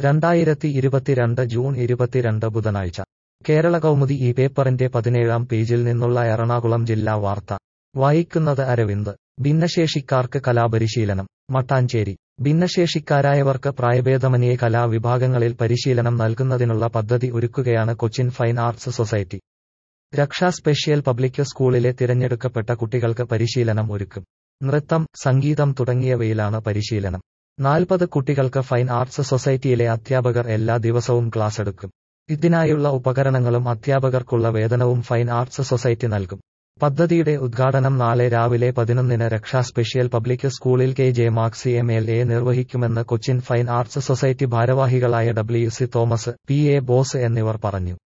രണ്ടായിരത്തി ഇരുപത്തിരണ്ട് ജൂൺ ഇരുപത്തിരണ്ട് ബുധനാഴ്ച കേരള കൗമുദി ഈ പേപ്പറിന്റെ പതിനേഴാം പേജിൽ നിന്നുള്ള എറണാകുളം ജില്ലാ വാർത്ത വായിക്കുന്നത് അരവിന്ദ് ഭിന്നശേഷിക്കാർക്ക് കലാപരിശീലനം മട്ടാഞ്ചേരി ഭിന്നശേഷിക്കാരായവർക്ക് പ്രായഭേദമന്യേ കലാവിഭാഗങ്ങളിൽ പരിശീലനം നൽകുന്നതിനുള്ള പദ്ധതി ഒരുക്കുകയാണ് Cochin fine arts society Raksha special public സ്കൂളിലെ തിരഞ്ഞെടുക്കപ്പെട്ട കുട്ടികൾക്ക് പരിശീലനം ഒരുക്കും നൃത്തം സംഗീതം തുടങ്ങിയവയിലാണ് പരിശീലനം നാൽപ്പത് കുട്ടികൾക്ക് ഫൈൻ ആർട്സ് സൊസൈറ്റിയിലെ അധ്യാപകർ എല്ലാ ദിവസവും ക്ലാസ് എടുക്കും ഇതിനായുള്ള ഉപകരണങ്ങളും അധ്യാപകർക്കുള്ള വേതനവും ഫൈൻ ആർട്സ് സൊസൈറ്റി നൽകും പദ്ധതിയുടെ ഉദ്ഘാടനം നാളെ രാവിലെ പതിനൊന്നിന് രക്ഷാ സ്പെഷ്യൽ പബ്ലിക് സ്കൂളിൽ K J Maxi M L A നിർവഹിക്കുമെന്ന് കൊച്ചിൻ ഫൈൻ ആർട്സ് സൊസൈറ്റി ഭാരവാഹികളായ W C Thomas P A Bose എന്നിവർ പറഞ്ഞു